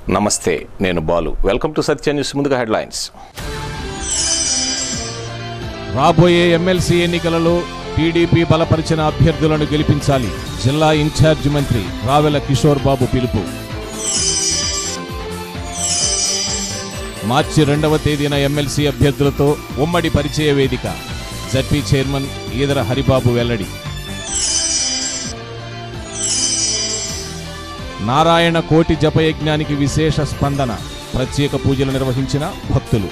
నమస్తే నేను Balu welcome to Satya news ముందుగా హెడ్లైన్స్ రాబోయే ఎమ్మెల్సీ ఎన్నికలలో టీడీపీ బలపరిచిన అభ్యర్థులను గెలిపించాలి జిల్లా ఇన్ఛార్జి మంత్రి రావెల కిషోర్ బాబు పిలుపు మార్చి రెండవ తేదీన ఎమ్మెల్సీ అభ్యర్థులతో ఉమ్మడి పరిచయ వేదిక జడ్పీ చైర్మన్ ఈదర హరిబాబు వెల్లడి నారాయణ కోటి జపయజ్ఞానికి విశేష స్పందన ప్రత్యేక పూజలు నిర్వహించిన భక్తులు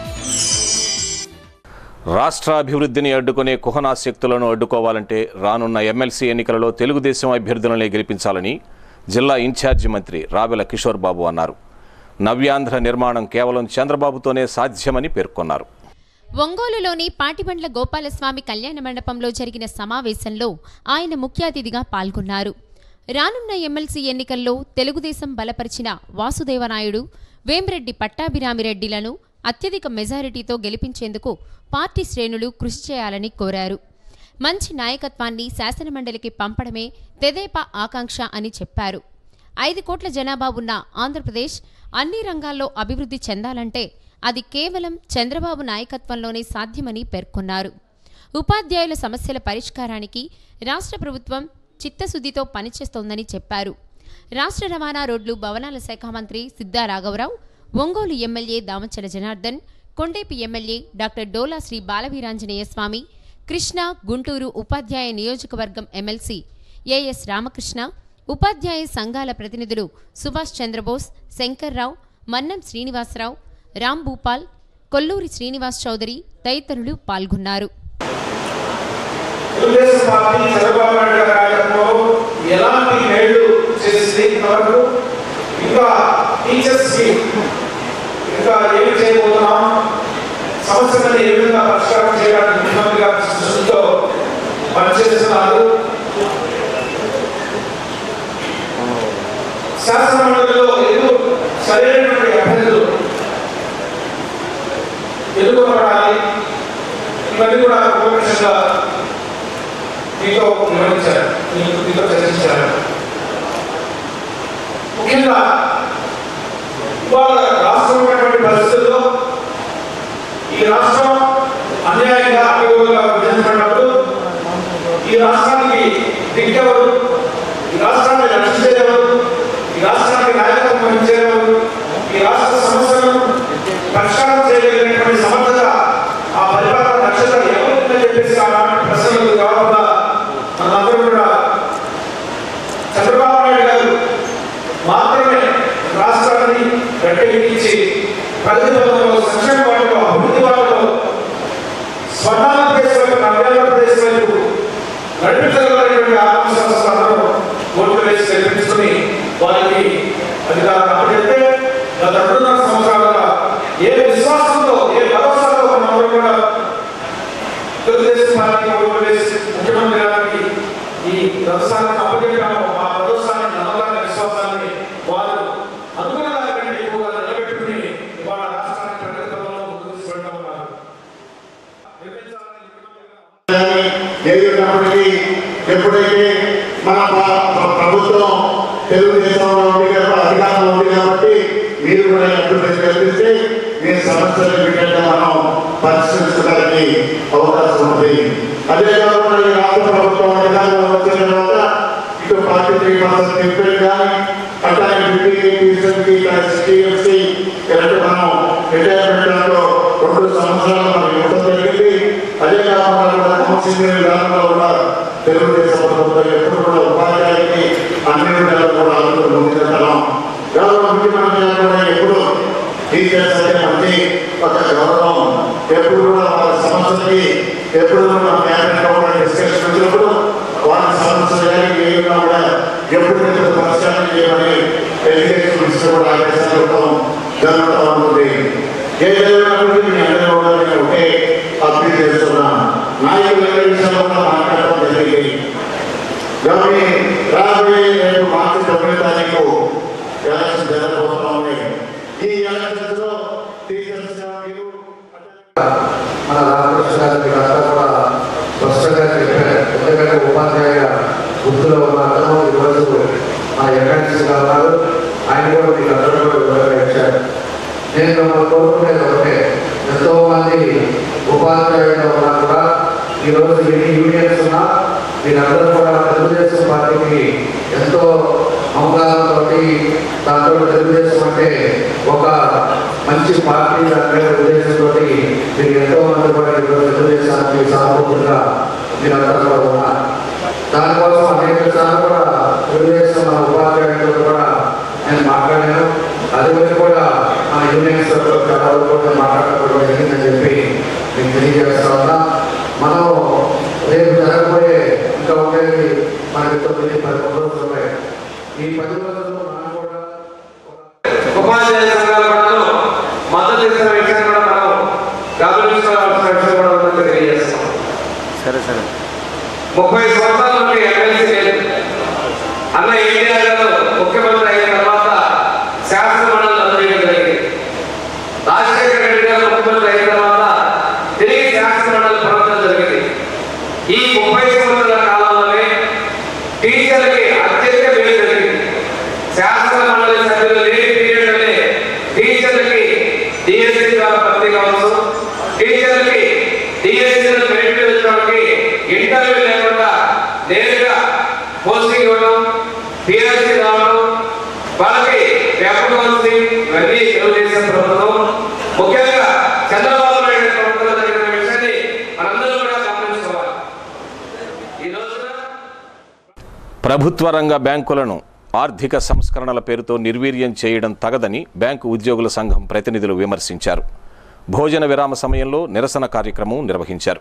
రాష్ట్ర అభివృద్ధిని అడ్డుకునే కుహనా శక్తులను అడ్డుకోవాలంటే రానున్న ఎమ్మెల్సీ ఎన్నికలలో తెలుగుదేశం అభ్యర్థులనే గెలిపించాలని జిల్లా ఇన్ఛార్జి మంత్రి రావెల కిషోర్ బాబు అన్నారు నవ్యాంధ్ర నిర్మాణం కేవలం చంద్రబాబుతోనే సాధ్యమని పేర్కొన్నారు ఒంగోలులోని పాటిబండ్ల గోపాలస్వామి కళ్యాణ మండపంలో జరిగిన సమావేశంలో ఆయన ముఖ్య అతిథిగా పాల్గొన్నారు రానున్న ఎమ్మెల్సీ ఎన్నికల్లో తెలుగుదేశం బలపరిచిన వాసుదేవనాయుడు వేమిరెడ్డి పట్టాభిరామిరెడ్డిలను అత్యధిక మెజారిటీతో గెలిపించేందుకు పార్టీ శ్రేణులు కృషి చేయాలని కోరారు మంచి నాయకత్వాన్ని శాసనమండలికి పంపడమే తెదేపా ఆకాంక్ష అని చెప్పారు ఐదు కోట్ల జనాభా ఉన్న ఆంధ్రప్రదేశ్ అన్ని రంగాల్లో అభివృద్ధి చెందాలంటే అది కేవలం చంద్రబాబు నాయకత్వంలోనే సాధ్యమని పేర్కొన్నారు ఉపాధ్యాయుల సమస్యల పరిష్కారానికి రాష్ట్ర ప్రభుత్వం చిత్తశుద్ధితో పనిచేస్తోందని చెప్పారు రాష్ట్ర రవాణా రోడ్లు భవనాల శాఖ మంత్రి సిద్ధా రాఘవరావు Ongole MLA Damacharla Janardhan Kondepi MLA doctor Dola Shri Balaveeranjaneya Swamy Krishna Guntur ఉపాధ్యాయ నియోజకవర్గం ఎమ్మెల్సీ ఏఎస్ రామకృష్ణ ఉపాధ్యాయ సంఘాల ప్రతినిధులు సుభాష్ చంద్రబోస్ శంకర్రావు మన్నం శ్రీనివాసరావు రామ్ భూపాల్ కొల్లూరి శ్రీనివాస్ చౌదరి తదితరులు పాల్గొన్నారు తెలుగుదేశం పార్టీ చంద్రబాబు నాయుడు గారి నాయకత్వంలో ఎలాంటి మేళ్లు చేసింది ఇంతవరకు ఇంకా టీచర్స్ కి ఇంకా ఏమి చేయబోతున్నాం సమస్యలను ఏ విధంగా పరిష్కారం చేయడానికి ముఖ్యమంత్రి గారి దృష్టితో పనిచేస్తున్నారు శాసనమండలిలో ఎదురు సరైనటువంటి అభ్యర్థులు ఎదుర్కొనబడాలి ఇవన్నీ కూడా ఉపకృషంగా మీతో వివరించారు మీకు మీతో చర్చించారు ముఖ్యంగా ఇవాళ రాష్ట్రం ఉన్నటువంటి పరిస్థితుల్లో ఈ రాష్ట్రం అన్యాయంగా అభివృద్ధిగా విభజించబడినప్పుడు ఈ రాష్ట్రానికి దిగ్గెవరు ఈ రాష్ట్రాన్ని రక్షించేదెవరు ఈ రాష్ట్రానికి నాయకత్వం వహించేదెవరు ఈ రాష్ట్ర సమస్యలను పరిష్కారం చేయగలిగినటువంటి సమర్థత ఆ పరిపాలన దక్షత ఎవరిని చెప్పేసి అలాంటి ప్రశ్నలకు జవాబుగా మనందరూ కూడా చంద్రబాబు నాయుడు గారు మాత్రమే రాష్ట్రాన్ని గట్టెక్కించి ప్రగతి పథంలో సంక్షేమ వాటిలో అభివృద్ధి వాటిలో స్వర్ణాంధ్రప్రదేశ్ వైపు నవ్యాంధ్రప్రదేశ్ వైపు నడిపించగలిగినటువంటి ఆత్మవిశ్వాసాలను ఓట్లు వేసి గెలిపించుకుని వారికి అధికారం అప్పచెప్తే గత రెండున్నర సంవత్సరాలుగా ఏ విశ్వాసంతో ఏ భరోసాతో మనందరూ కూడా తెలుగుదేశం పార్టీ ఓట్లు వేసి ముఖ్యమంత్రి గారికి ఈ రథసాన్ని అప్పచెప్పాము ఆ రథసాన్ని నమ్మకాన్ని విశ్వాసాన్ని వారు అనుకున్న దానికంటే ఎక్కువగా నిలబెట్టుకుని ఇవాళ రాష్ట్రాన్ని ప్రగతి పథంలో ముందుకు తీసుకెళ్తా ఉన్నారు నిర్మించాలని ముఖ్యమంత్రి గారు ఏది ఉన్నప్పటికీ ఎప్పుడైతే మన ప్ర- ప్ర- ప్రభుత్వం తెలుగుదేశంలో ఉంది కాబట్టి అధికారంలో ఉంది కాబట్టి మీరు కూడా అభివృద్ధి కల్పిస్తే మీ సమస్యలు విధంగా మనం పరిష్కరించడానికి అవకాశం ఉంది అదే కాకుండా ఈ రాష్ట్ర ప్రభుత్వం అధికారంలో వచ్చిన తర్వాత ఇటు ఫార్టీ త్రీ పర్సెంట్ ఇంప్రూవ్ కానీ అట్లాగే ఫిఫ్టీ టీఎంసీ టీఎంసీ ఇలాంటి మనం రిటైర్మెంట్ దాంట్లో రెండు సంవత్సరాలు మనకి ఇవ్వడం జరిగింది అదే కాకుండా కూడా కౌన్సిలింగ్ విధానంలో కూడా తెలుగుదేశం ప్రభుత్వం ఎప్పుడు కూడా ఉపాధ్యాయునికి అన్ని విధాలు కూడా అందులో ముందుకెళ్తాం గౌరవ ముఖ్యమంత్రి గారు కూడా ఎప్పుడు టీచర్స్ అంటే మంచి ఒక గౌరవం ఎప్పుడు కూడా వాళ్ళ సమస్యలకి ఎప్పుడు కూడా క్యాబినెట్ కూడా డిస్కషన్ వచ్చినప్పుడు వాళ్ళ సమస్యలు కానీ ఏ విధంగా కూడా ఎప్పుడు ఎప్పుడు పరిష్కారం చేయమని ఎడ్యుకేషన్ మినిస్టర్ కూడా ఆదేశాలు ఇవ్వడం జరుగుతూ ఉంటుంది ఏదైనప్పటికీ మీ అందరూ కూడా నేను ఒకే అప్పీల్ చేస్తున్నా నాయకుల విషయంలో కూడా మాట్లాడడం జరిగింది కాబట్టి రాబోయే రేపు మార్చి తొమ్మిది తారీఖు ఎలక్షన్ జరగబోతా ఉన్నాయి ఈ ఎలక్షన్స్ లో టీచర్స్ మీరు మన రామకృష్ణ గారు మీరంతా కూడా స్పష్టంగా చెప్పారు ఎందుకంటే ఉపాధ్యాయ వృత్తిలో ఉన్న అతను ఈరోజు మా ఎమ్మెల్సీగా ఉన్నారు ఆయన కూడా మీకు అందరూ కూడా మనం కోరుకునేది ఒకటే ఎంతో మంది ఉపాధ్యాయులు ఉన్నా కూడా ఈరోజు ఎన్ని యూనియన్స్ ఉన్నా మీరందరూ కూడా తెలుగుదేశం పార్టీకి ఎంతో అవగాహనతో దాంట్లో తెలుగుదేశం అంటే ఒక మంచి పార్టీ అనే ఉద్దేశంతో మీరు ఎంతో మంది కూడా ఈరోజు తెలుగుదేశానికి సానుభూతిగా మీరందరూ కూడా ఉన్నారు దానికోసం అనేక సార్లు కూడా తెలుగుదేశం మన ఉపాధ్యాయులతో కూడా నేను మాట్లాడాను అది గురించి కూడా మన యూనియన్స్ చాలా కూడా మాట్లాడకపోవడం జరిగిందని చెప్పి మీకు తెలియజేస్తా ఉన్నా మనం రేపు జరగబోయే ఇంకా ఉండేది మనకి తొమ్మిది పది రోజులు ఉన్నాయి ఈ పది రోజుల్లో మనం కూడా ఒక ఉపాధ్యాయ సంఘాల పట్ల మద్దతు ఇస్తున్న విషయాన్ని కూడా మనం గమనించుకోవాల్సిన విషయం కూడా ఉందని తెలియజేస్తాం సరే సరే ముప్పై సంవత్సరాల నుండి ఎమ్మెల్సీ లేదు అన్న ఎన్టీఆర్ గారు ముఖ్యమంత్రి అయిన తర్వాత శాసన మండలి రద్దు చేయడం జరిగింది రాజశేఖర రెడ్డి గారు ముఖ్యమంత్రి అయిన తర్వాత తిరిగి శాసన మండలి ప్రవర్తన జరిగింది ఈ ముప్పై సంవత్సరాల కాలంలోనే టీచర్లకి అత్యధిక మేలు జరిగింది శాసన మండలి సభ్యులు లేని పీరియడ్లోనే టీచర్లకి డిఎస్సీ ద్వారా భర్తీ కావచ్చు టీచర్లకి డిఎస్సీ మెరిట్ వచ్చడానికి ఇంటర్వ్యూ లేకుండా నేరుగా పోస్టింగ్ ఇవ్వడం పిఎస్సీ రావడం వాళ్ళకి వ్యాపకవంతి ఇవన్నీ తెలుగుదేశం ప్రభుత్వం ముఖ్యంగా చంద్రబాబు నాయుడు ప్రభుత్వంలో జరిగిన విషయాన్ని మనందరూ కూడా గమనించుకోవాలి ఈ రోజున ప్రభుత్వ రంగ బ్యాంకులను ఆర్థిక సంస్కరణల పేరుతో నిర్వీర్యం చేయడం తగదని బ్యాంకు ఉద్యోగుల సంఘం ప్రతినిధులు విమర్శించారు భోజన విరామ సమయంలో నిరసన కార్యక్రమం నిర్వహించారు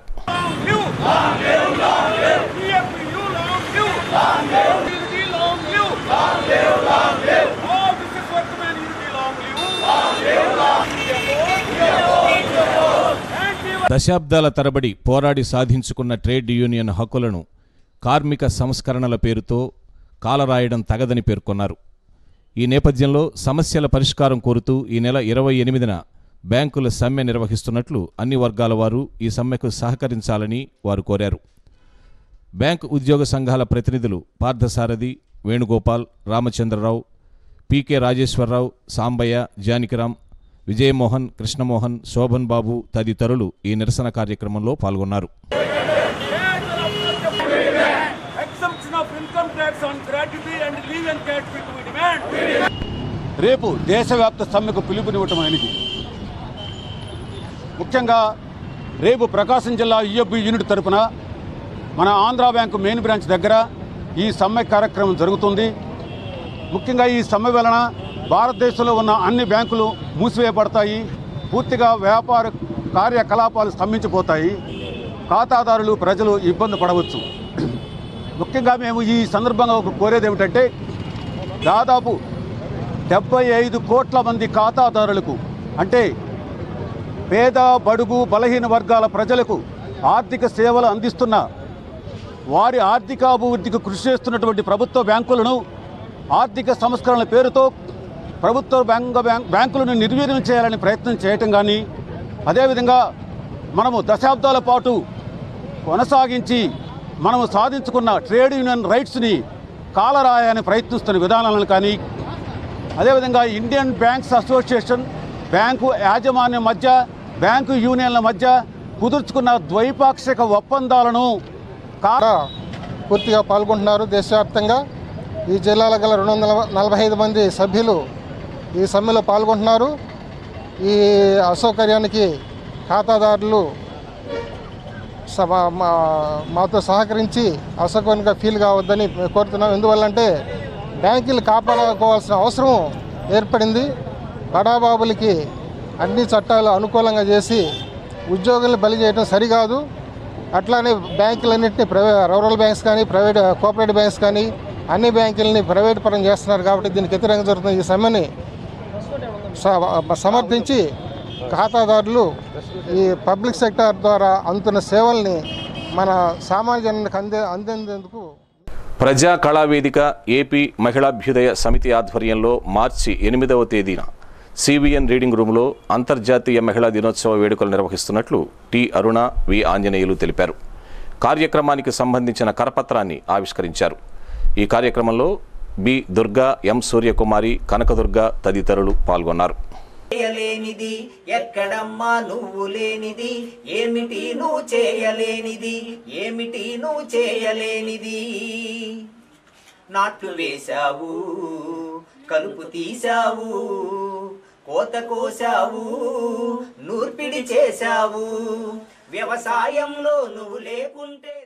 దశాబ్దాల తరబడి పోరాడి సాధించుకున్న ట్రేడ్ యూనియన్ హక్కులను కార్మిక సంస్కరణల పేరుతో కాలరాయడం తగదని పేర్కొన్నారు ఈ నేపథ్యంలో సమస్యల పరిష్కారం కోరుతూ ఈ నెల ఇరవై ఎనిమిదిన బ్యాంకుల సమ్మె నిర్వహిస్తున్నట్లు అన్ని వర్గాల వారు ఈ సమ్మెకు సహకరించాలని వారు కోరారు బ్యాంకు ఉద్యోగ సంఘాల ప్రతినిధులు పార్థసారథి వేణుగోపాల్ రామచంద్రరావు పీకే రాజేశ్వరరావు సాంబయ్య జానకిరాం విజయమోహన్ కృష్ణమోహన్ శోభన్ బాబు తదితరులు ఈ నిరసన కార్యక్రమంలో పాల్గొన్నారు exemption of income tax on gratuity and leave and gratuity we demand. రేపు దేశవ్యాప్త సమ్మెకు పిలుపునివ్వటం అనేది ముఖ్యంగా రేపు ప్రకాశం జిల్లా ఈఎఫ్బి యూనిట్ తరపున మన ఆంధ్రా బ్యాంకు మెయిన్ బ్రాంచ్ దగ్గర ఈ సమ్మె కార్యక్రమం జరుగుతుంది ముఖ్యంగా ఈ సమ్మె వలన భారతదేశంలో ఉన్న అన్ని బ్యాంకులు మూసివేయబడతాయి పూర్తిగా వ్యాపార కార్యకలాపాలు స్తంభించిపోతాయి ఖాతాదారులు ప్రజలు ఇబ్బంది పడవచ్చు ముఖ్యంగా మేము ఈ సందర్భంగా ఒక కోరేది ఏమిటంటే దాదాపు డెబ్బై ఐదు కోట్ల మంది ఖాతాదారులకు అంటే పేద బడుగు బలహీన వర్గాల ప్రజలకు ఆర్థిక సేవలు అందిస్తున్న వారి ఆర్థికాభివృద్ధికి కృషి చేస్తున్నటువంటి ప్రభుత్వ బ్యాంకులను ఆర్థిక సంస్కరణల పేరుతో ప్రభుత్వ బ్యాంక్ బ్యాంక్ బ్యాంకులను నిర్వీర్యం చేయాలని ప్రయత్నం చేయటం కానీ అదేవిధంగా మనము దశాబ్దాల పాటు కొనసాగించి మనము సాధించుకున్న ట్రేడ్ యూనియన్ రైట్స్ని కాలరాయని ప్రయత్నిస్తున్న విధానాలను కానీ అదేవిధంగా ఇండియన్ బ్యాంక్స్ అసోసియేషన్ బ్యాంకు యాజమాన్యం మధ్య బ్యాంకు యూనియన్ల మధ్య కుదుర్చుకున్న ద్వైపాక్షిక ఒప్పందాలను కా కూడా పూర్తిగా పాల్గొంటున్నారు దేశవ్యాప్తంగా ఈ జిల్లాల గల రెండు వందల నలభై ఐదు మంది సభ్యులు ఈ సమ్మెలో పాల్గొంటున్నారు ఈ అసౌకర్యానికి ఖాతాదారులు స- మా- మా- మాతో సహకరించి అసౌకర్యంగా ఫీల్ కావద్దని మేము కోరుతున్నాం ఎందువల్లంటే బ్యాంకులు కాపాడుకోవాల్సిన అవసరం ఏర్పడింది బడాబాబులకి అన్ని చట్టాలు అనుకూలంగా చేసి ఉద్యోగులను బలి చేయడం సరికాదు అట్లానే బ్యాంకులన్నింటినీ ప్రైవేట్ రూరల్ బ్యాంక్స్ కానీ ప్రైవేట్ కోఆపరేటివ్ బ్యాంక్స్ కానీ అన్ని బ్యాంకులని ప్రైవేట్ పరం చేస్తున్నారు కాబట్టి దీనికి వ్యతిరేకంగా జరుగుతున్న ఈ సమ్మెని స- సమర్థించి ఖాతాదారులు ఈ పబ్లిక్ సెక్టార్ ద్వారా అందుతున్న సేవల్ని మన సామాన్య జనానికి అందే అందేందుకు ప్రజా కళావేదిక ఏపీ మహిళాభ్యుదయ సమితి ఆధ్వర్యంలో మార్చి ఎనిమిదవ తేదీన సివిఎన్ రీడింగ్ రూమ్లో అంతర్జాతీయ మహిళా దినోత్సవ వేడుకలు నిర్వహిస్తున్నట్లు టి అరుణ వి ఆంజనేయులు తెలిపారు కార్యక్రమానికి సంబంధించిన కరపత్రాన్ని ఆవిష్కరించారు ఈ కార్యక్రమంలో బి దుర్గా ఎం సూర్యకుమారి కనకదుర్గ తదితరులు పాల్గొన్నారు చేయలేనిది ఎక్కడమ్మా నువ్వు లేనిది ఏమిటి నువ్వు చేయలేనిది ఏమిటి నువ్వు చేయలేనిది నాట్లు వేశావు కలుపు తీశావు కోత కోసావు నూర్పిడి చేశావు వ్యవసాయంలో నువ్వు లేకుంటే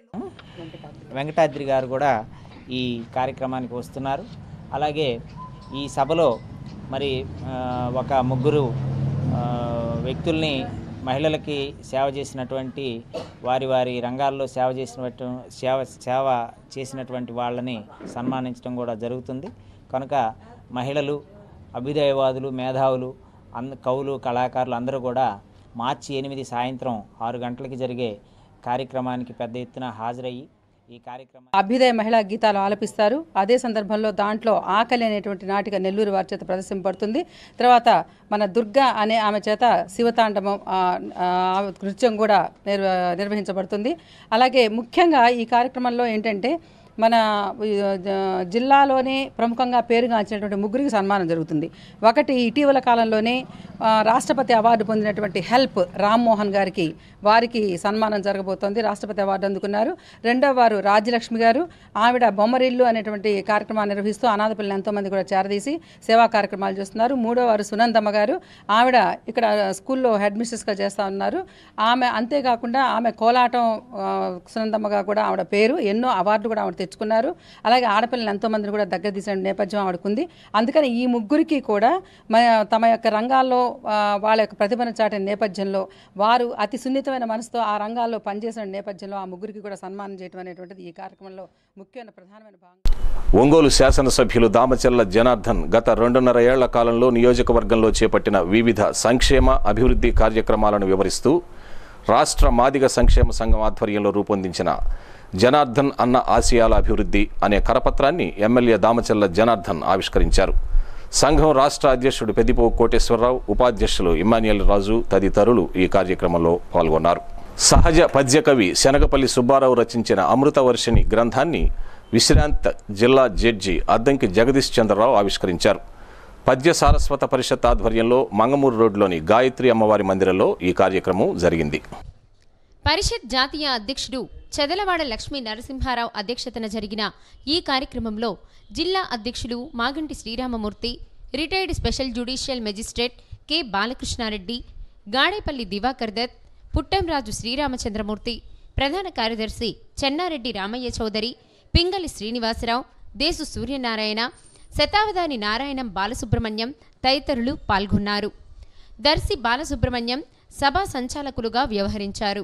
వెంకటాద్రి గారు కూడా ఈ కార్యక్రమానికి వస్తున్నారు అలాగే ఈ సభలో మరి ఆ, ఒక ముగ్గురు ఆ, వ్యక్తుల్ని మహిళలకి సేవ చేసినటువంటి వారి వారి రంగాల్లో సేవ చేసినటువంటి సేవ సేవ చేసినటువంటి వాళ్ళని సన్మానించడం కూడా జరుగుతుంది కనుక మహిళలు అభ్యుదయవాదులు మేధావులు అంద కవులు కళాకారులు అందరూ కూడా మార్చి ఎనిమిది సాయంత్రం ఆరు గంటలకి జరిగే కార్యక్రమానికి పెద్ద ఎత్తున హాజరయ్యి ఈ కార్యక్రమం అభ్యుదయ మహిళా గీతాలు ఆలపిస్తారు అదే సందర్భంలో దాంట్లో ఆకలి అనేటువంటి నాటిక నెల్లూరు వారి చేత ప్రదర్శింపబడుతుంది తర్వాత మన దుర్గా అనే ఆమె చేత శివతాండవం ఆ, ఆ, నృత్యం కూడా నిర్వ నిర్వహించబడుతుంది అలాగే ముఖ్యంగా ఈ కార్యక్రమంలో ఏంటంటే మన ఈ, జ- జిల్లాలోనే ప్రముఖంగా పేరుగాంచినటువంటి ముగ్గురికి సన్మానం జరుగుతుంది ఒకటి ఇటీవల కాలంలోనే ఆ, రాష్ట్రపతి అవార్డు పొందినటువంటి హెల్ప్ రామ్మోహన్ గారికి వారికి సన్మానం జరగబోతోంది రాష్ట్రపతి అవార్డు అందుకున్నారు రెండో వారు రాజ్యలక్ష్మి గారు ఆవిడ బొమ్మరిల్లు అనేటువంటి కార్యక్రమాన్ని నిర్వహిస్తూ అనాథపిల్లలు ఎంతోమంది కూడా చేరదీసి సేవా కార్యక్రమాలు చేస్తున్నారు మూడో వారు సునందమ్మ గారు ఆవిడ ఇక్కడ స్కూల్లో హెడ్ మిస్ట్రెస్గా చేస్తూ ఉన్నారు ఆమె అంతేకాకుండా ఆమె కోలాటం ఆ, సునందమ్మగా కూడా ఆవిడ పేరు ఎన్నో అవార్డులు కూడా ఆవిడ తెచ్చుకున్నారు అలాగే ఆడపిల్లలు ఎంతోమందిని కూడా దగ్గర తీసిన నేపథ్యం ఆవిడకుంది అందుకని ఈ ముగ్గురికి కూడా మ- తమ యొక్క రంగాల్లో ఆ, వాళ్ళ యొక్క ప్రతిభను చాటిన నేపథ్యంలో వారు అతి సున్నితమైన మనసుతో ఆ రంగాల్లో పనిచేసిన నేపథ్యంలో ఆ ముగ్గురికి కూడా సన్మానం చేయడం అనేటువంటిది ఈ కార్యక్రమంలో ముఖ్యమైన ప్రధానమైన భాగం ఒంగోలు శాసనసభ్యులు దామచల్ల జనార్దన్ గత రెండున్నర ఏళ్ల కాలంలో నియోజకవర్గంలో చేపట్టిన వివిధ సంక్షేమ అభివృద్ధి కార్యక్రమాలను వివరిస్తూ రాష్ట్ర మాదిగ సంక్షేమ సంఘం ఆధ్వర్యంలో రూపొందించిన జనార్దన్ అన్న ఆశయాల అభివృద్ధి అనే కరపత్రాన్ని ఎమ్మెల్యే దామచల్ల జనార్దన్ ఆవిష్కరించారు సంఘం రాష్ట్ర అధ్యక్షుడు పెద్దిపోవు కోటేశ్వరరావు ఉపాధ్యక్షులు ఇమ్మాన్యుయల్ రాజు తదితరులు ఈ కార్యక్రమంలో పాల్గొన్నారు సహజ పద్యకవి శనగపల్లి సుబ్బారావు రచించిన అమృతవర్షిణి గ్రంథాన్ని విశ్రాంత్ జిల్లా జడ్జి అద్దంకి జగదీష్ చంద్రరావు ఆవిష్కరించారు పద్య సారస్వత పరిషత్ ఆధ్వర్యంలో మంగమూరు రోడ్లోని గాయత్రి అమ్మవారి మందిరంలో ఈ కార్యక్రమం జరిగింది పరిషత్ జాతీయ అధ్యక్షుడు చెదలవాడ లక్ష్మీ నరసింహారావు అధ్యక్షతన జరిగిన ఈ కార్యక్రమంలో జిల్లా అధ్యక్షులు Maganti Sriramamurthy retired special judicial magistrate K Balakrishnareddy Gadepalli Diwakar Dutt Puttamraju Sriramachandramurthy ప్రధాన కార్యదర్శి చెన్నారెడ్డి రామయ్య చౌదరి పింగళి శ్రీనివాసరావు దేశు సూర్యనారాయణ శతావధాని నారాయణం బాలసుబ్రహ్మణ్యం తదితరులు పాల్గొన్నారు దర్శి బాలసుబ్రహ్మణ్యం సభా సంచాలకులుగా వ్యవహరించారు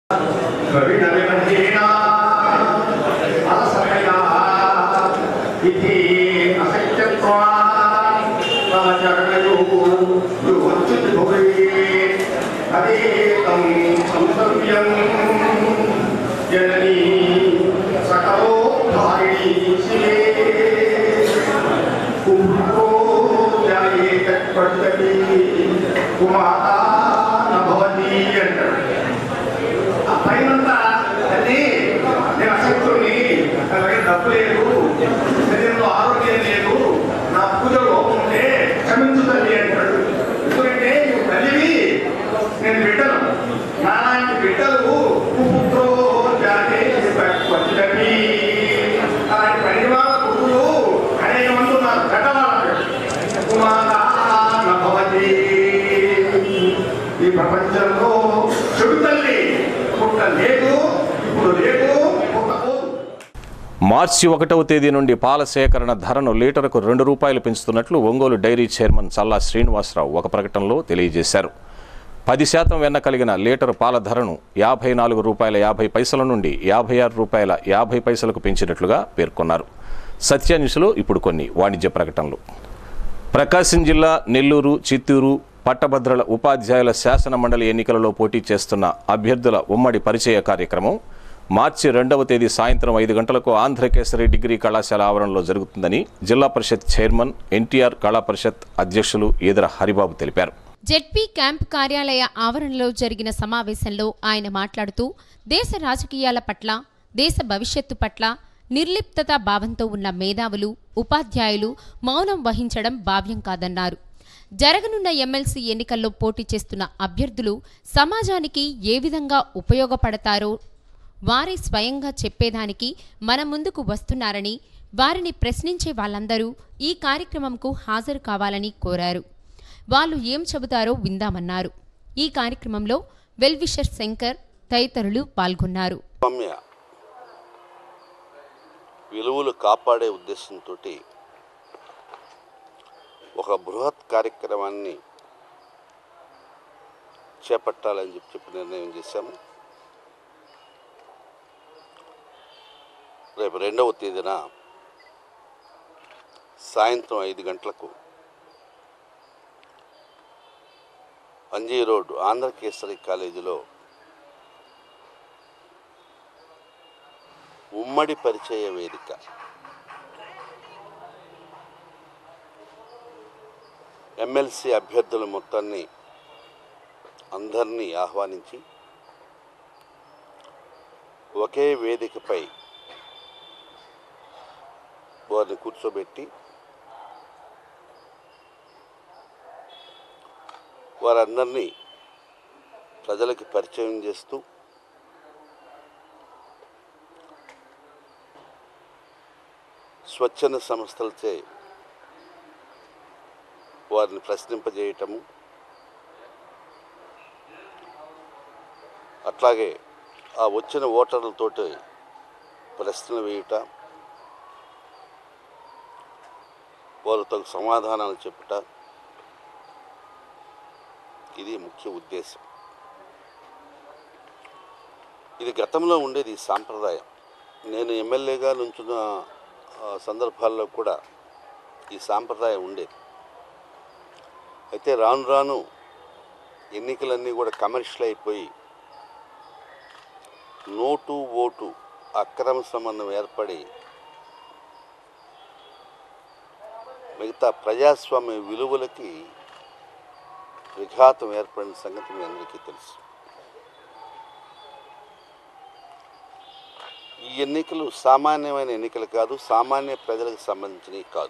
జననీ సకలోద్ధారిణీ శివే కుంభో జాయే తత్పట్టతి కుమాతా నభవతి అంటాడు ఆ పైనంతా తల్లి నేను అసక్తుడిని నా దగ్గర డబ్బు లేదు శరీరంలో ఆరోగ్యం లేదు నా పూజ లోపం ఉంటే క్షమించు తల్లి అంటాడు ఎందుకంటే నువ్వు తల్లివి నేను బిడ్డను నాలాంటి బిడ్డలు కుపుత్రో జాతే పచ్చిదవి అలాంటి పరివార పురుషులు అనేక మంది ఉన్నారు పెద్దవాళ్ళు కుమారా నభవతి ఈ ప్రపంచంలో చెడు తల్లి పుట్ట లేదు ఇప్పుడు లేదు పుట్టబోదు మార్చి ఒకటవ తేదీ నుండి పాల సేకరణ ధరను లీటరుకు రెండు రూపాయలు పెంచుతున్నట్లు ఒంగోలు డైరీ చైర్మన్ చల్లా శ్రీనివాసరావు ఒక ప్రకటనలో తెలియజేశారు పది శాతం వెన్న కలిగిన లీటరు పాల ధరను యాభై నాలుగు రూపాయల యాభై పైసల నుండి యాభై ఆరు రూపాయల యాభై పైసలకు పెంచినట్లుగా పేర్కొన్నారు సత్యాన్యూస్లో ఇప్పుడు కొన్ని వాణిజ్య ప్రకటనలు ప్రకాశం జిల్లా నెల్లూరు చిత్తూరు పట్టభద్రుల ఉపాధ్యాయుల శాసన మండలి ఎన్నికలలో పోటీ చేస్తున్న అభ్యర్థుల ఉమ్మడి పరిచయ కార్యక్రమం మార్చి రెండవ తేదీ సాయంత్రం ఐదు గంటలకు ఆంధ్రకేసరి డిగ్రీ కళాశాల ఆవరణలో జరుగుతుందని జిల్లా పరిషత్ చైర్మన్ ఎన్టీఆర్ కళా పరిషత్ అధ్యక్షులు ఈదర హరిబాబు తెలిపారు జెడ్పీ క్యాంప్ కార్యాలయ ఆవరణలో జరిగిన సమావేశంలో ఆయన మాట్లాడుతూ దేశ రాజకీయాల పట్ల దేశ భవిష్యత్తు పట్ల నిర్లిప్తత భావంతో ఉన్న మేధావులు ఉపాధ్యాయులు మౌనం వహించడం భావ్యం కాదన్నారు జరగనున్న ఎమ్మెల్సీ ఎన్నికల్లో పోటీ చేస్తున్న అభ్యర్థులు సమాజానికి ఏ విధంగా ఉపయోగపడతారో వారే స్వయంగా చెప్పేదానికి మన ముందుకు వస్తున్నారని వారిని ప్రశ్నించే వాళ్ళందరూ ఈ కార్యక్రమంకు హాజరు కావాలని కోరారు వాళ్ళు ఏం చెబుతారో విందామన్నారు ఈ కార్యక్రమంలో వెల్విషర్ శంకర్ తదితరులు పాల్గొన్నారు స్వామ్య విలువలు కాపాడే ఉద్దేశంతో ఒక బృహత్ కార్యక్రమాన్ని చేపట్టాలని చెప్పి చెప్పి నిర్ణయం చేశాము రేపు రెండవ తేదీన సాయంత్రం ఐదు గంటలకు అంజీ రోడ్ ఆంధ్రకేసరి కాలేజీలో ఉమ్మడి పరిచయ వేదిక ఎమ్మెల్సీ అభ్యర్థుల మొత్తాన్ని అందరినీ ఆహ్వానించి ఒకే వేదికపై వారిని కూర్చోబెట్టి వారందరినీ ప్రజలకి పరిచయం చేస్తూ స్వచ్ఛంద సంస్థలచే వారిని ప్రశ్నింపజేయటము అట్లాగే ఆ వచ్చిన ఓటర్లతోటి ప్రశ్నలు వేయుట వారితో సమాధానాలు చెప్పుట ఇది ముఖ్య ఉద్దేశం ఇది గతంలో ఉండేది ఈ సాంప్రదాయం నేను ఎమ్మెల్యేగా నుంచున్న ఆ, సందర్భాల్లో కూడా ఈ సాంప్రదాయం ఉండేది అయితే రాను రాను ఎన్నికలన్నీ కూడా కమర్షియల్ అయిపోయి నోటు ఓటు అక్రమ సంబంధం ఏర్పడి మిగతా ప్రజాస్వామ్య విలువలకి విఘాతం ఏర్పడిన సంగతి మీ అందరికీ తెలుసు ఈ ఎన్నికలు సామాన్యమైన ఎన్నికలు కాదు సామాన్య ప్రజలకు సంబంధించినవి కాదు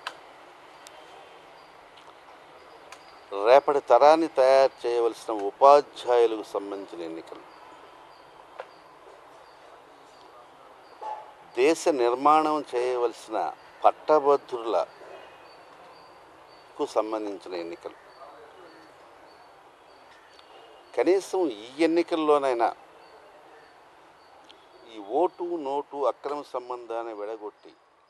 రేపటి తరాన్ని తయారు చేయవలసిన ఉపాధ్యాయులకు సంబంధించిన ఎన్నికలు దేశ నిర్మాణం చేయవలసిన పట్టభద్రులకు సంబంధించిన ఎన్నికలు కనీసం ఈ ఎన్నికల్లోనైనా ఈ ఓటు నోటు అక్రమ సంబంధాన్ని విడగొట్టి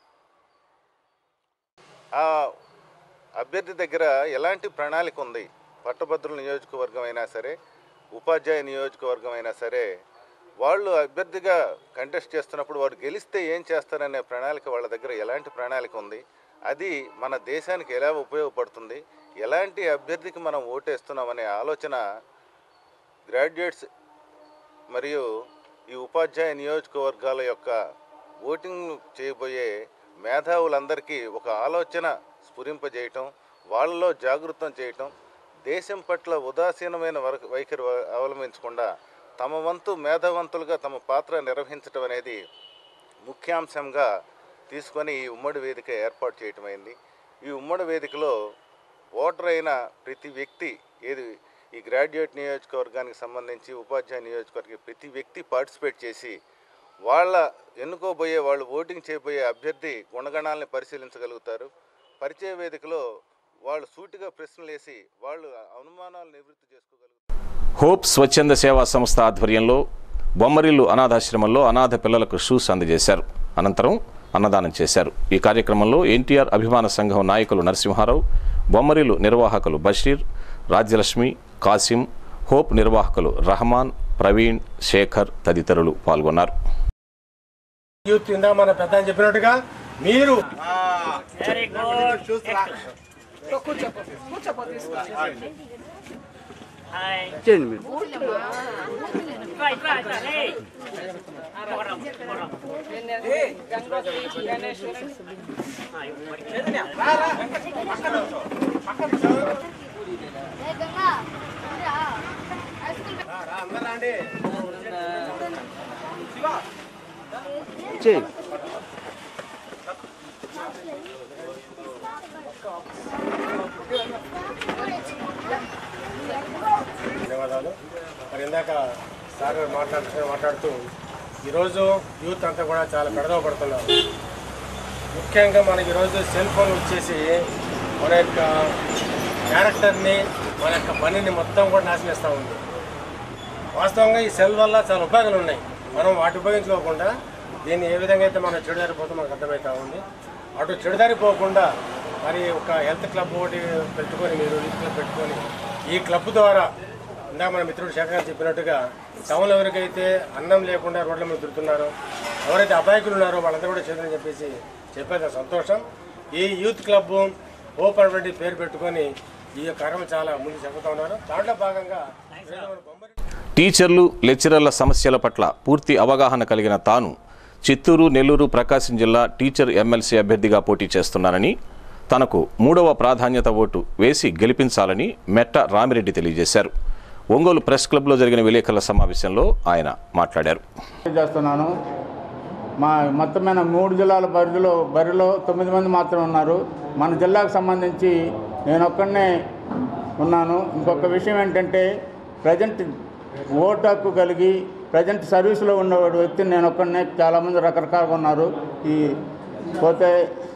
ఆ అభ్యర్థి దగ్గర ఎలాంటి ప్రణాళిక ఉంది పట్టభద్రుల నియోజకవర్గం అయినా సరే ఉపాధ్యాయ నియోజకవర్గం అయినా సరే వాళ్ళు అభ్యర్థిగా కంటెస్ట్ చేస్తున్నప్పుడు వారు గెలిస్తే ఏం చేస్తారనే ప్రణాళిక వాళ్ళ దగ్గర ఎలాంటి ప్రణాళిక ఉంది అది మన దేశానికి ఎలా ఉపయోగపడుతుంది ఎలాంటి అభ్యర్థికి మనం ఓటేస్తున్నామనే ఆలోచన గ్రాడ్యుయేట్స్ మరియు ఈ ఉపాధ్యాయ నియోజకవర్గాల యొక్క ఓటింగ్ చేయబోయే మేధావులందరికీ ఒక ఆలోచన స్ఫురింపజేయటం వాళ్ళలో జాగృతం చేయటం దేశం పట్ల ఉదాసీనమైన వర- వైఖరి వ- అవలంబించకుండా తమ వంతు మేధావంతులుగా తమ పాత్ర నిర్వహించడం అనేది ముఖ్యాంశంగా తీసుకొని ఈ ఉమ్మడి వేదిక ఏర్పాటు చేయటమైంది ఈ ఉమ్మడి వేదికలో ఓటర్ అయిన ప్రతి వ్యక్తి ఏది ఈ గ్రాడ్యుయేట్ నియోజకవర్గానికి సంబంధించి ఉపాధ్యాయ నియోజకవర్గ ప్రతి వ్యక్తి పార్టిసిపేట్ చేసి వాళ్ళ ఎన్నుకోబోయే వాళ్ళు ఓటింగ్ చేయబోయే అభ్యర్థి గుణగణాలని పరిశీలించగలుగుతారు పరిచయ వేదికలో వాళ్ళు సూటిగా ప్రశ్నలు వేసి వాళ్ళు అనుమానాలు నివృత్తి చేసుకోగలుగుతారు హోప్ స్వచ్ఛంద సేవా సంస్థ ఆధ్వర్యంలో బొమ్మరిల్లు అనాథాశ్రమంలో అనాథ పిల్లలకు షూస్ అందజేశారు అనంతరం అన్నదానం చేశారు ఈ కార్యక్రమంలో ఎన్టీఆర్ అభిమాన సంఘం నాయకులు నరసింహారావు బొమ్మరిల్లు నిర్వాహకులు బషీర్ రాజ్యలక్ష్మి కాసిం హోప్ నిర్వాహకులు రహమాన్ ప్రవీణ్ శేఖర్ తదితరులు పాల్గొన్నారు యూత్ ఇందా మన పెద్ద ఆయన చెప్పినట్టుగా మీరు వెరీ గుడ్ చేయండి మీరు చేయండి నమస్కారాలు మరి ఇందాక సార్ గారు మాట్లాడుతూ మాట్లాడుతూ ఈరోజు యూత్ అంతా కూడా చాలా పెడదవ పడుతున్నారు ముఖ్యంగా మనకి ఈరోజు సెల్ ఫోన్ వచ్చేసి మన యొక్క క్యారెక్టర్ని మన యొక్క పనిని మొత్తం కూడా నాశనిస్తూ ఉంది వాస్తవంగా ఈ సెల్ వల్ల చాలా ఉపయోగాలు ఉన్నాయి మనం వాటి ఉపయోగించుకోకుండా దీన్ని ఏ విధంగా అయితే మనం చెడుదారిపోతే మనకు అర్థమవుతా ఉంది అటు చెడుదారిపోకుండా మరి ఒక హెల్త్ క్లబ్ ఒకటి పెట్టుకొని మీరు యూత్ క్లబ్ పెట్టుకొని ఈ క్లబ్ ద్వారా ఇందాక మన మిత్రుడు శేఖర్ గారు చెప్పినట్టుగా టౌన్లో ఎవరికైతే అన్నం లేకుండా రోడ్ల మీద తిరుగుతున్నారో ఎవరైతే అబాయకులు ఉన్నారో వాళ్ళందరూ కూడా చేయాలని చెప్పేసి చెప్పేది సంతోషం ఈ యూత్ క్లబ్ ఓపెన్ అటువంటి పేరు పెట్టుకొని ఈ కార్యక్రమం చాలా ముందు చెబుతా ఉన్నారు దాంట్లో భాగంగా ఈరోజు మన బొమ్మరి టీచర్లు లెక్చరర్ల సమస్యల పట్ల పూర్తి అవగాహన కలిగిన తాను చిత్తూరు నెల్లూరు ప్రకాశం జిల్లా టీచర్ ఎమ్మెల్సీ అభ్యర్థిగా పోటీ చేస్తున్నానని తనకు మూడవ ప్రాధాన్యత ఓటు వేసి గెలిపించాలని మెట్ట రామిరెడ్డి తెలియజేశారు ఒంగోలు ప్రెస్ క్లబ్లో జరిగిన విలేకరుల సమావేశంలో ఆయన మాట్లాడారు చేస్తున్నాను మా మొత్తమైన మూడు జిల్లాల పరిధిలో బరిలో తొమ్మిది మంది మాత్రమే ఉన్నారు మన జిల్లాకు సంబంధించి నేను ఒక్కడనే ఉన్నాను ఇంకొక విషయం ఏంటంటే ప్రజెంట్ ఓటు హక్కు కలిగి ప్రజెంట్ సర్వీస్లో ఉన్న వ్యక్తిని నేను ఒక్కడనే చాలామంది రకరకాలుగా ఉన్నారు ఈ పోతే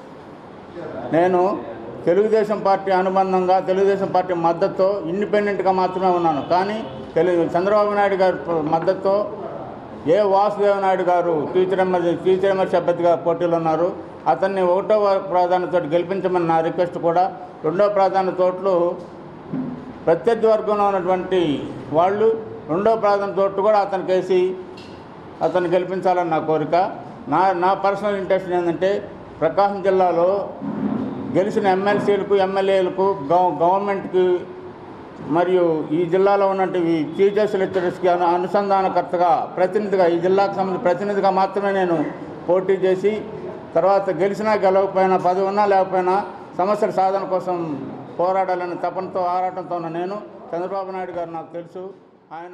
నేను తెలుగుదేశం పార్టీ అనుబంధంగా తెలుగుదేశం పార్టీ మద్దతుతో ఇండిపెండెంట్గా మాత్రమే ఉన్నాను కానీ తెలుగు చంద్రబాబు నాయుడు గారి మద్దతుతో ఏ వాసుదేవ నాయుడు గారు టీచర్ ఎమ్మెల్సీ టీచర్ ఎమ్మెల్సీ అభ్యర్థిగా పోటీలో ఉన్నారు అతన్ని ఒకటో ప్రాధాన్యత గెలిపించమని నా రిక్వెస్ట్ కూడా రెండో ప్రాధాన్యతోట్లు ప్రత్యర్థి వర్గంలో ఉన్నటువంటి వాళ్ళు రెండో ప్రాధాన్యత తోట్లు కూడా అతనికి వేసి అతన్ని గెలిపించాలని నా కోరిక నా నా పర్సనల్ ఇంట్రెస్ట్ ఏంటంటే ప్రకాశం జిల్లాలో గెలిచిన ఎమ్మెల్సీలకు ఎమ్మెల్యేలకు గవ గవర్నమెంట్కి మరియు ఈ జిల్లాలో ఉన్నటువంటి టీచర్స్ లెక్చరర్స్కి అను అనుసంధానకర్తగా ప్రతినిధిగా ఈ జిల్లాకు సంబంధించి ప్రతినిధిగా మాత్రమే నేను పోటీ చేసి తర్వాత గెలిచినా గెలవకపోయినా పదవి ఉన్నా లేకపోయినా సమస్యల సాధన కోసం పోరాడాలని తపనతో ఆరాటంతో ఉన్న నేను చంద్రబాబు నాయుడు గారు నాకు తెలుసు ఆయన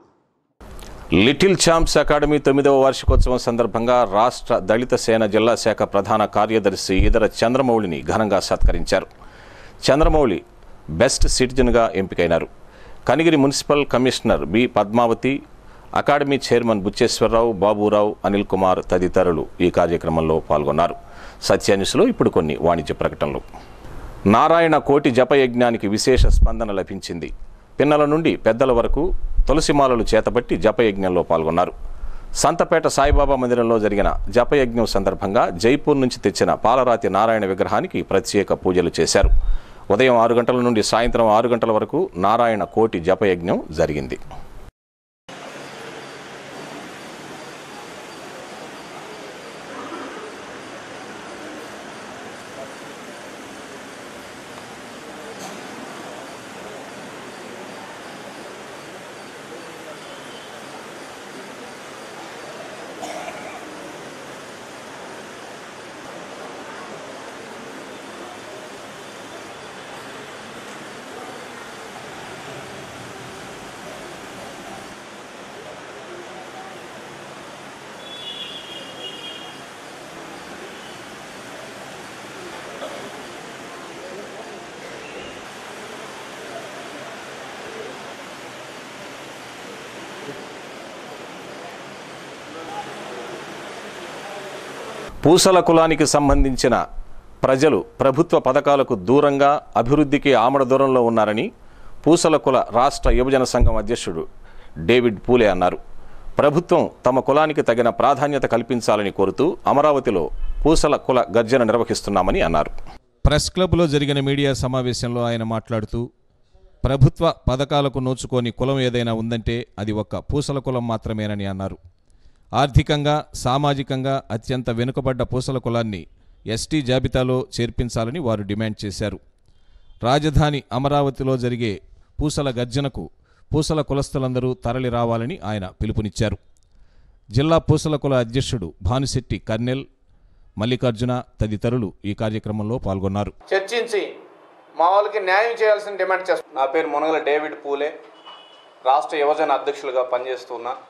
లిటిల్ ఛాంప్స్ అకాడమీ తొమ్మిదవ వార్షికోత్సవం సందర్భంగా రాష్ట్ర దళిత సేన జిల్లా శాఖ ప్రధాన కార్యదర్శి ఇతర చంద్రమౌళిని ఘనంగా సత్కరించారు చంద్రమౌళి బెస్ట్ సిటిజన్గా ఎంపికైనారు Kanigiri municipal commissioner B Padmavathi academy chairman Bucheswararao Baburao Anil Kumar తదితరులు ఈ కార్యక్రమంలో పాల్గొన్నారు సత్యాన్యూస్లో ఇప్పుడు కొన్ని వాణిజ్య ప్రకటనలు నారాయణ కోటి జపయజ్ఞానికి విశేష స్పందన లభించింది పిన్నల నుండి పెద్దల వరకు తులసిమాలలు చేతబట్టి జపయజ్ఞంలో పాల్గొన్నారు సంతపేట సాయిబాబా మందిరంలో జరిగిన జపయజ్ఞం సందర్భంగా జైపూర్ నుంచి తెచ్చిన పాలరాతి నారాయణ విగ్రహానికి ప్రత్యేక పూజలు చేశారు ఉదయం ఆరు గంటల నుండి సాయంత్రం ఆరు గంటల వరకు నారాయణ కోటి జపయజ్ఞం జరిగింది పూసల కులానికి సంబంధించిన ప్రజలు ప్రభుత్వ పథకాలకు దూరంగా అభివృద్ధికి ఆమడ దూరంలో ఉన్నారని పూసల కుల రాష్ట్ర యువజన సంఘం అధ్యక్షుడు డేవిడ్ పూలే అన్నారు ప్రభుత్వం తమ కులానికి తగిన ప్రాధాన్యత కల్పించాలని కోరుతూ అమరావతిలో పూసల కుల గర్జన నిర్వహిస్తున్నామని అన్నారు ప్రెస్ క్లబ్లో జరిగిన మీడియా సమావేశంలో ఆయన మాట్లాడుతూ ప్రభుత్వ పథకాలకు నోచుకోని కులం ఏదైనా ఉందంటే అది ఒక్క పూసల కులం మాత్రమేనని అన్నారు ఆర్థికంగా సామాజికంగా అత్యంత వెనుకబడ్డ పూసల కులాన్ని ఎస్టీ జాబితాలో చేర్పించాలని వారు డిమాండ్ చేశారు రాజధాని అమరావతిలో జరిగే పూసల గర్జనకు పూసల కులస్తులందరూ తరలి రావాలని ఆయన పిలుపునిచ్చారు జిల్లా పూసల కుల అధ్యక్షుడు భానుశెట్టి కర్నెల్ మల్లికార్జున తదితరులు ఈ కార్యక్రమంలో పాల్గొన్నారు చర్చించి మా వాళ్ళకి న్యాయం చేయాల్సిన డిమాండ్ చేస్తాం నా పేరు మునగల డేవిడ్ పూలే రాష్ట్ర యువజన అధ్యక్షులుగా పనిచేస్తున్నా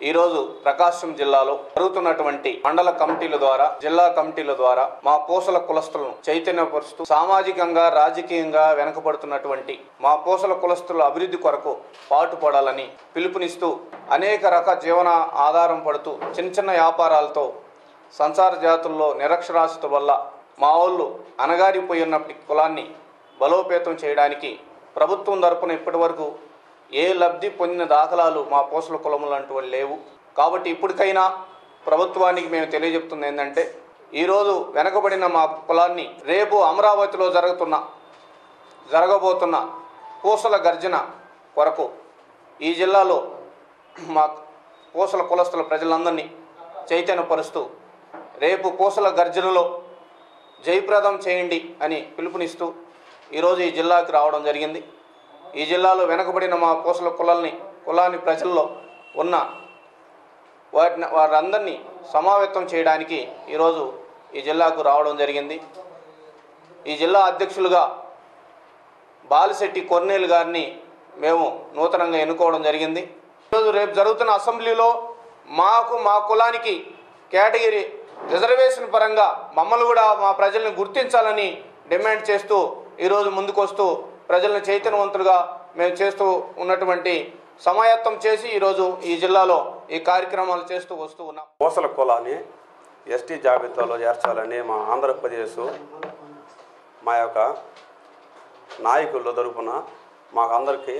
ఈరోజు ప్రకాశం జిల్లాలో జరుగుతున్నటువంటి మండల కమిటీల ద్వారా జిల్లా కమిటీల ద్వారా మా పూసల కులస్తులను చైతన్యపరుస్తూ సామాజికంగా రాజకీయంగా వెనకబడుతున్నటువంటి మా పూసల కులస్తుల అభివృద్ధి కొరకు పాటుపడాలని పిలుపునిస్తూ అనేక రక జీవన ఆధారం పడుతూ చిన్న చిన్న వ్యాపారాలతో సంసార జాతుల్లో నిరక్షరాస్యత వల్ల మా వాళ్ళు అనగారిపోయి ఉన్నప్పటి కులాన్ని బలోపేతం చేయడానికి ప్రభుత్వం తరపున ఇప్పటి వరకు ఏ లబ్ధి పొందిన దాఖలాలు మా పూసల కులములు లాంటివి లేవు కాబట్టి ఇప్పటికైనా ప్రభుత్వానికి మేము తెలియజెప్తుంది ఏంటంటే ఈరోజు వెనకబడిన మా కులాన్ని రేపు అమరావతిలో జరుగుతున్న జరగబోతున్న పూసల గర్జన కొరకు ఈ జిల్లాలో మా పూసల కులస్తుల ప్రజలందరినీ చైతన్యపరుస్తూ రేపు పూసల గర్జనలో జయప్రదం చేయండి అని పిలుపునిస్తూ ఈరోజు ఈ జిల్లాకి రావడం జరిగింది ఈ జిల్లాలో వెనకబడిన మా పూసల కులాల్ని కులాన్ని ప్రజల్లో ఉన్న వాటిని వారందరినీ సమావేతం చేయడానికి ఈరోజు ఈ జిల్లాకు రావడం జరిగింది ఈ జిల్లా అధ్యక్షులుగా బాలిశెట్టి కొర్నేలు గారిని మేము నూతనంగా ఎన్నుకోవడం జరిగింది ఈరోజు రేపు జరుగుతున్న అసెంబ్లీలో మాకు మా కులానికి కేటగిరీ రిజర్వేషన్ పరంగా మమ్మల్ని కూడా మా ప్రజల్ని గుర్తించాలని డిమాండ్ చేస్తూ ఈరోజు ముందుకొస్తూ ప్రజలను చైతన్యవంతులుగా మేము చేస్తూ ఉన్నటువంటి సమాయత్తం చేసి ఈరోజు ఈ జిల్లాలో ఈ కార్యక్రమాలు చేస్తూ వస్తూ ఉన్నాం కోసల కులాన్ని ఎస్టీ జాబితాలో చేర్చాలని మా ఆంధ్రప్రదేశ్ మా యొక్క నాయకుల తరపున మాకు అందరికీ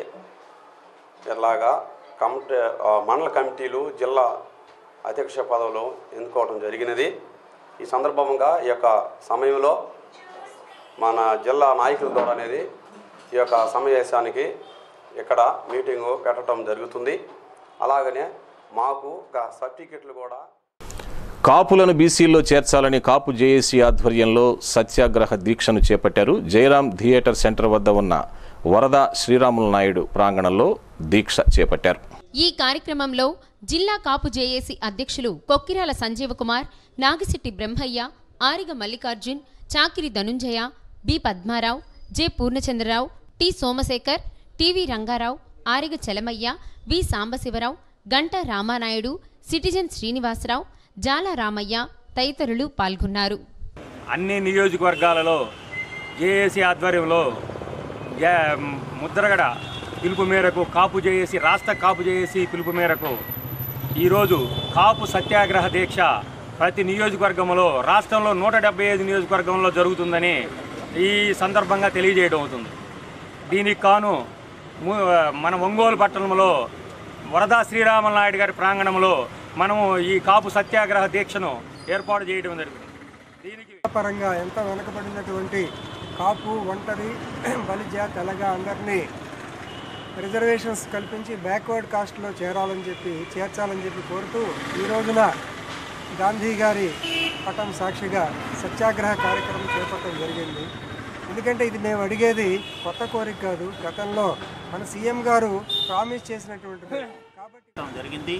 ఇలాగా కమిటీ ఆ, మండల కమిటీలు జిల్లా అధ్యక్ష పదవులు ఎన్నుకోవడం జరిగినది ఈ సందర్భంగా ఈ యొక్క సమయంలో మన జిల్లా నాయకుల ద్వారా అనేది ఈ యొక్క సమావేశానికి ఇక్కడ మీటింగు పెట్టడం జరుగుతుంది అలాగనే మాకు ఒక సర్టిఫికెట్లు కూడా కాపులను బీసీల్లో చేర్చాలని కాపు జేఏసీ ఆధ్వర్యంలో సత్యాగ్రహ దీక్షను చేపట్టారు జయరాం థియేటర్ సెంటర్ వద్ద ఉన్న వరద శ్రీరాములు నాయుడు ప్రాంగణంలో దీక్ష చేపట్టారు ఈ కార్యక్రమంలో జిల్లా కాపు జేఏసీ అధ్యక్షులు Kokkirala Sanjeeva Kumar Nagishetti Brahmaiah Ariga Mallikarjun Chakiri Dhananjaya B Padmarao J Purnachandrarao T Somasekhar TV Rangarao Ariga Chalamaiah V Sambasivarao Ganta Ramanaidu citizen Srinivasarao జాల రామయ్య తదితరులు పాల్గొన్నారు అన్ని నియోజకవర్గాలలో జేఏసీ ఆధ్వర్యంలో జా- ముద్రగడ పిలుపు మేరకు కాపు జేఏసీ రాష్ట్ర కాపు జేఏసీ పిలుపు మేరకు ఈరోజు కాపు సత్యాగ్రహ దీక్ష ప్రతి నియోజకవర్గంలో రాష్ట్రంలో నూట డెబ్బై ఐదు నియోజకవర్గంలో జరుగుతుందని ఈ సందర్భంగా తెలియజేయడం అవుతుంది దీనికి కాను ము- మన ఒంగోలు పట్టణంలో వరదా శ్రీరామల నాయుడు గారి ప్రాంగణంలో మనము ఈ కాపు సత్యాగ్రహ దీక్షను ఏర్పాటు చేయడం జరిగింది పరంగా ఎంత వెనకబడినటువంటి కాపు ఒంటరి బలిజ తెలగ అందరినీ రిజర్వేషన్స్ కల్పించి బ్యాక్వర్డ్ కాస్ట్లో చేరాలని చెప్పి చేర్చాలని చెప్పి కోరుతూ ఈ రోజున గాంధీ గారి పటం సాక్షిగా సత్యాగ్రహ కార్యక్రమం చేపట్టడం జరిగింది ఎందుకంటే ఇది మేము అడిగేది కొత్త కోరిక కాదు గతంలో మన సీఎం గారు ప్రామిస్ చేసినటువంటిది చేయడం జరిగింది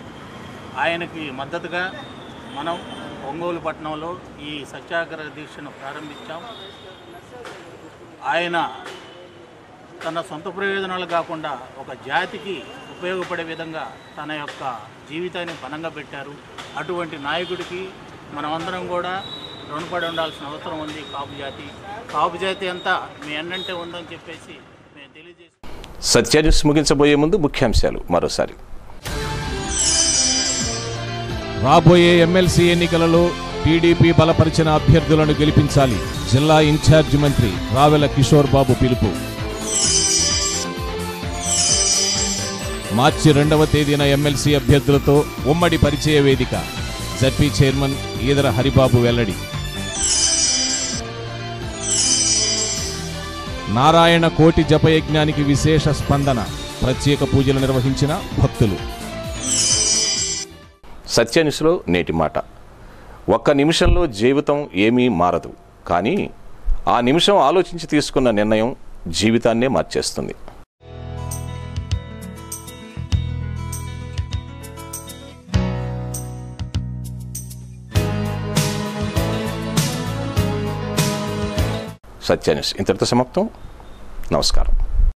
ఆయనకి మద్దతుగా మనం ఒంగోలు పట్టణంలో ఈ సత్యాగ్రహ దీక్షను ప్రారంభించాం ఆయన తన సొంత ప్రయోజనాలు కాకుండా ఒక జాతికి ఉపయోగపడే విధంగా తన యొక్క జీవితాన్ని పనంగా పెట్టారు అటువంటి నాయకుడికి మనమందరం కూడా రుణపడి ఉండాల్సిన అవసరం ఉంది కాపు జాతి కాపు జాతి అంతా మీ అన్నంటే ఉందని చెప్పేసి మేము తెలియజేసి సత్య న్యూస్ ముగించబోయే ముందు ముఖ్యాంశాలు మరోసారి రాబోయే ఎమ్మెల్సీ ఎన్నికలలో టీడీపీ బలపరిచిన అభ్యర్థులను గెలిపించాలి జిల్లా ఇన్ఛార్జి మంత్రి రావెల కిషోర్ బాబు పిలుపు మార్చి రెండవ తేదీన ఎమ్మెల్సీ అభ్యర్థులతో ఉమ్మడి పరిచయ వేదిక జడ్పీ చైర్మన్ ఈదర హరిబాబు వెల్లడి నారాయణ కోటి జపయజ్ఞానికి విశేష స్పందన ప్రత్యేక పూజలు నిర్వహించిన భక్తులు సత్య న్యూస్లో నేటి మాట ఒక్క నిమిషంలో జీవితం ఏమీ మారదు కానీ ఆ నిమిషం ఆలోచించి తీసుకున్న నిర్ణయం జీవితాన్నే మార్చేస్తుంది సత్య న్యూస్ ఇంతటితో సమాప్తం నమస్కారం